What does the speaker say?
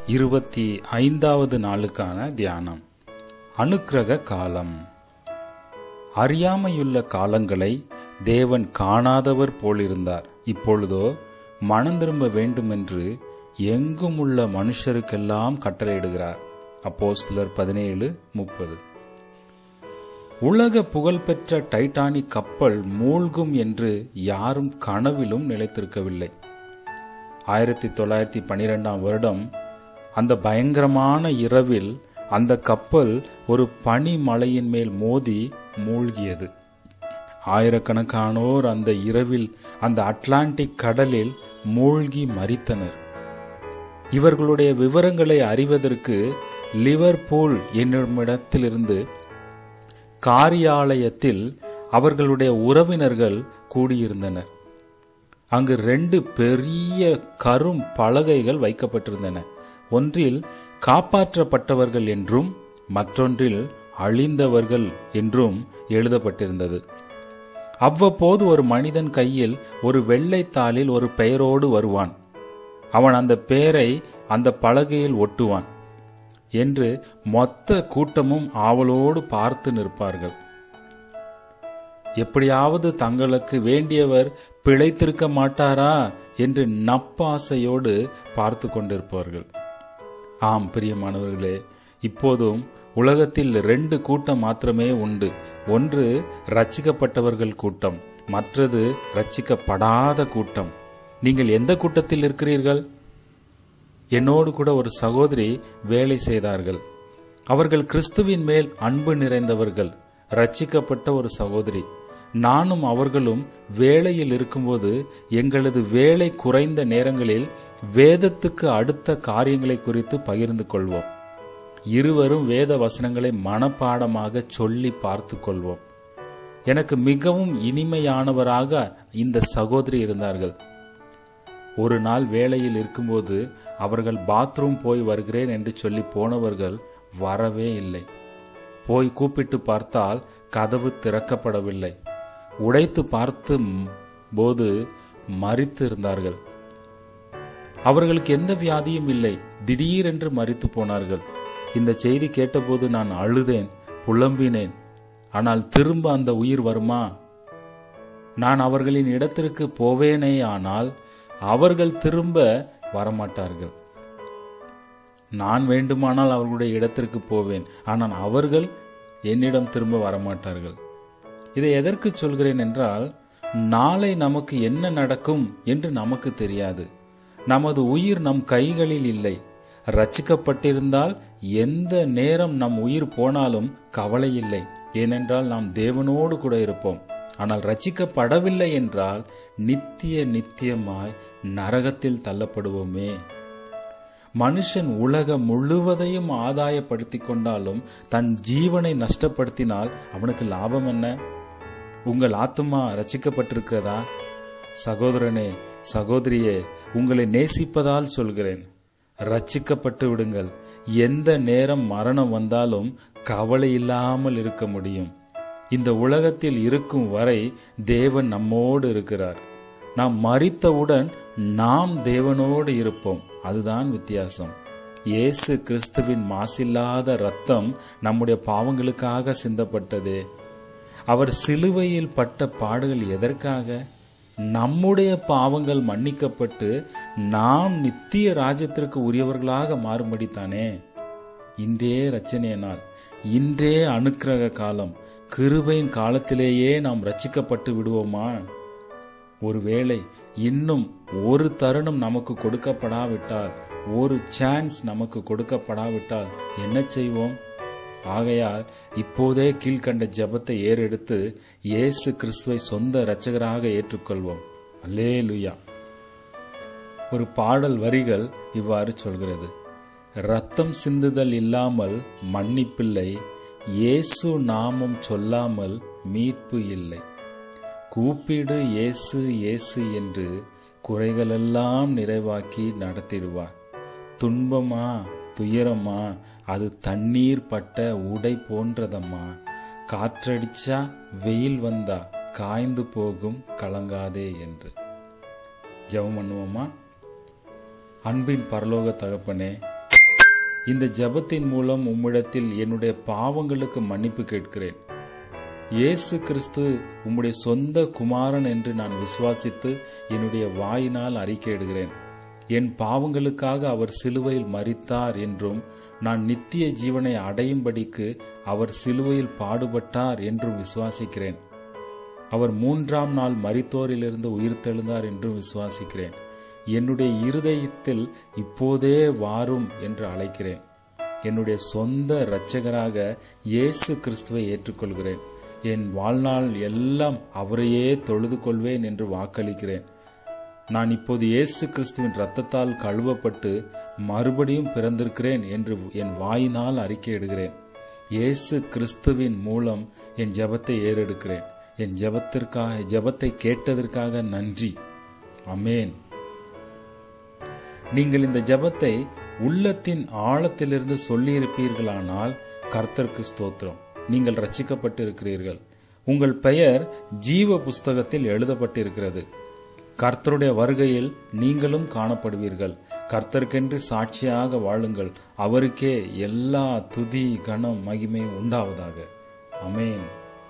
இருபத்தி ஐந்தாவது நாளுக்கான தியானம் அனுக்கிரக காலம் அறியாமையுள்ள காலங்களை தேவன் காணாதவர் போலிருந்தார் இப்பொழுதோ மனம் திரும்ப வேண்டுமென்று எங்கும் உள்ள மனுஷருக்கெல்லாம் கட்டளையிடுகிறார் அப்போ சிலர் பதினேழு முப்பது உலக புகழ்பெற்ற டைட்டானிக் கப்பல் மூழ்கும் என்று யாரும் கனவிலும் நிலைத்திருக்கவில்லை ஆயிரத்தி தொள்ளாயிரத்தி பனிரெண்டாம் வருடம் அந்த பயங்கரமான இரவில் அந்த கப்பல் ஒரு பனி மலையின் மேல் மோதி மூழ்கியது ஆயிரக்கணக்கானோர் அந்த இரவில் அந்த அட்லாண்டிக் கடலில் மூழ்கி மரித்தனர் இவர்களுடைய விவரங்களை அறிவதற்கு லிவர்பூல் என்னுமிடத்திலிருந்து காரியாலயத்தில் அவர்களுடைய உறவினர்கள் கூடியிருந்தனர் அங்கு ரெண்டு பெரிய கரும் பலகைகள் வைக்கப்பட்டிருந்தன ஒன்றில் காப்பாற்றப்பட்டவர்கள் என்றும் மற்றொன்றில் அழிந்தவர்கள் என்றும் எழுதப்பட்டிருந்தது அவ்வப்போது ஒரு மனிதன் கையில் ஒரு வெள்ளைத்தாளில் ஒரு பெயரோடு வருவான் அவன் அந்த பெயரை அந்த பலகையில் ஒட்டுவான் என்று மொத்த கூட்டமும் ஆவலோடு பார்த்து நிற்பார்கள் எப்படியாவது தங்களுக்கு வேண்டியவர் பிழைத்திருக்க மாட்டாரா என்று நப்பாசையோடு பார்த்து கொண்டிருப்பார்கள் ஆம் பிரியமானவர்களே இப்போதும் உலகத்தில் ரெண்டு கூட்டம் மாத்திரமே உண்டு ஒன்று ரட்சிக்கப்பட்டவர்கள் கூட்டம் மற்றது ரட்சிக்கப்படாத கூட்டம் நீங்கள் எந்த கூட்டத்தில் இருக்கிறீர்கள் என்னோடு கூட ஒரு சகோதரி வேலை செய்தார்கள் அவர்கள் கிறிஸ்துவின் மேல் அன்பு நிறைந்தவர்கள் ரட்சிக்கப்பட்ட ஒரு சகோதரி நானும் அவர்களும் வேலையில் இருக்கும்போது எங்களது வேலை குறைந்த நேரங்களில் வேதத்துக்கு அடுத்த காரியங்களை குறித்து பகிர்ந்து கொள்வோம் இருவரும் வேத வசனங்களை மனப்பாடமாக சொல்லி பார்த்து கொள்வோம் எனக்கு மிகவும் இனிமையானவராக இந்த சகோதரி இருந்தார்கள் ஒரு நாள் வேலையில் இருக்கும்போது அவர்கள் பாத்ரூம் போய் வருகிறேன் என்று சொல்லி போனவர்கள் வரவே இல்லை போய் கூப்பிட்டு பார்த்தால் கதவு திறக்கப்படவில்லை உடைத்து பார்த்து போது மறித்து இருந்தார்கள் அவர்களுக்கு எந்த வியாதியும் இல்லை திடீரென்று மறித்து போனார்கள் இந்த செய்தி கேட்டபோது நான் அழுதேன் புலம்பினேன் ஆனால் திரும்ப அந்த உயிர் வருமா நான் அவர்களின் இடத்திற்கு போவேனே ஆனால் அவர்கள் திரும்ப வரமாட்டார்கள் நான் வேண்டுமானால் அவர்களுடைய இடத்திற்கு போவேன் ஆனால் அவர்கள் என்னிடம் திரும்ப வரமாட்டார்கள் இதை எதற்கு சொல்கிறேன் என்றால் நாளை நமக்கு என்ன நடக்கும் என்று நமக்கு தெரியாது நமது உயிர் நம் கைகளில் இல்லை ரச்சிக்கப்பட்டிருந்தால் எந்த நேரம் நம் உயிர் போனாலும் கவலை இல்லை ஏனென்றால் நாம் தேவனோடு கூட இருப்போம் ஆனால் ரச்சிக்கப்படவில்லை என்றால் நித்திய நித்தியமாய் நரகத்தில் தள்ளப்படுவோமே மனுஷன் உலகம் முழுவதையும் ஆதாயப்படுத்தி கொண்டாலும் தன் ஜீவனை நஷ்டப்படுத்தினால் அவனுக்கு லாபம் என்ன உங்கள் ஆத்துமா ரச்சிக்கப்பட்டிருக்கிறதா சகோதரனே சகோதரியே உங்களை நேசிப்பதால் சொல்கிறேன் ரச்சிக்கப்பட்டு விடுங்கள் எந்த நேரம் மரணம் வந்தாலும் கவலை இல்லாமல் இருக்க முடியும் இந்த உலகத்தில் இருக்கும் வரை தேவன் நம்மோடு இருக்கிறார் நாம் மறித்தவுடன் நாம் தேவனோடு இருப்போம் அதுதான் வித்தியாசம் இயேசு கிறிஸ்துவின் மாசில்லாத ரத்தம் நம்முடைய பாவங்களுக்காக சிந்தப்பட்டதே அவர் சிலுவையில் பட்ட பாடுகள் எதற்காக நம்முடைய பாவங்கள் மன்னிக்கப்பட்டு நாம் நித்திய ராஜ்யத்திற்கு உரியவர்களாக மாறும்படித்தானே இன்றே ரச்சனைய நாள் இன்றே அனுக்கிரக காலம் கிருபையின் காலத்திலேயே நாம் ரச்சிக்கப்பட்டு விடுவோமா ஒருவேளை இன்னும் ஒரு தருணம் நமக்கு கொடுக்கப்படாவிட்டால் ஒரு சான்ஸ் நமக்கு கொடுக்கப்படாவிட்டால் என்ன செய்வோம் ஆகையால் இப்போதே கீழ்கண்ட ஜபத்தை ஏறெடுத்து இயேசு கிறிஸ்துவை சொந்த இரட்சகராக ஏற்றுக்கொள்வோம் அல்லே லுயா ஒரு பாடல் வரிகள் இவ்வாறு சொல்கிறது ரத்தம் சிந்துதல் இல்லாமல் மன்னிப்பில்லை இயேசு நாமம் சொல்லாமல் மீட்பு இல்லை கூப்பிடு இயேசு இயேசு என்று குறைகளெல்லாம் நிறைவாக்கி நடத்திடுவார் துன்பமா துயரமா அது தண்ணீர் பட்ட உடை போன்றதம்மா காற்றடிச்சா வெயில் வந்தா காய்ந்து போகும் கலங்காதே என்று ஜெபம் பண்ணுவோமா அன்பின் பரலோக தகப்பனே இந்த ஜெபத்தின் மூலம் உம்மிடத்தில் என்னுடைய பாவங்களுக்கு மன்னிப்பு கேட்கிறேன் இயேசு கிறிஸ்து உம்முடைய சொந்த குமாரன் என்று நான் விசுவாசித்து என்னுடைய வாயினால் அறிக்கையிடுகிறேன் என் பாவங்களுக்காக அவர் சிலுவையில் மரித்தார் என்றும் நான் நித்திய ஜீவனை அடையும்படிக்கு அவர் சிலுவையில் பாடுபட்டார் என்றும் விசுவாசிக்கிறேன் அவர் மூன்றாம் நாள் மரித்தோரிலிருந்து உயிர்த்தெழுந்தார் என்றும் விசுவாசிக்கிறேன் என்னுடைய இருதயத்தில் இப்போதே வாரும் என்று அழைக்கிறேன் என்னுடைய சொந்த இரட்சகராக இயேசு கிறிஸ்துவை ஏற்றுக்கொள்கிறேன் என் வாழ்நாள் எல்லாம் அவரையே தொழுது கொள்வேன் என்று வாக்களிக்கிறேன் நான் இப்போது இயேசு கிறிஸ்துவின் இரத்தத்தால் கழுவப்பட்டு மறுபடியும் பிறந்திருக்கிறேன் என்று என் வாயினால் அறிக்கையிடுகிறேன் இயேசு கிறிஸ்துவின் மூலம் என் ஜெபத்தை ஏறெடுக்கிறேன் என் ஜெபத்திற்காக ஜெபத்தை கேட்டதற்காக நன்றி அமேன் நீங்கள் இந்த ஜெபத்தை உள்ளத்தின் ஆழத்திலிருந்து சொல்லியிருப்பீர்களானால் கர்த்தருக்கு ஸ்தோத்திரம் நீங்கள் ரட்சிக்கப்பட்டு இருக்கிறீர்கள் உங்கள் பெயர் ஜீவ புஸ்தகத்தில் எழுதப்பட்டிருக்கிறது கர்த்தருடைய வருகையில் நீங்களும் காணப்படுவீர்கள் கர்த்தருக்கென்று சாட்சியாக வாழுங்கள் அவருக்கே எல்லா துதி கணம் மகிமை உண்டாவதாக அமேன்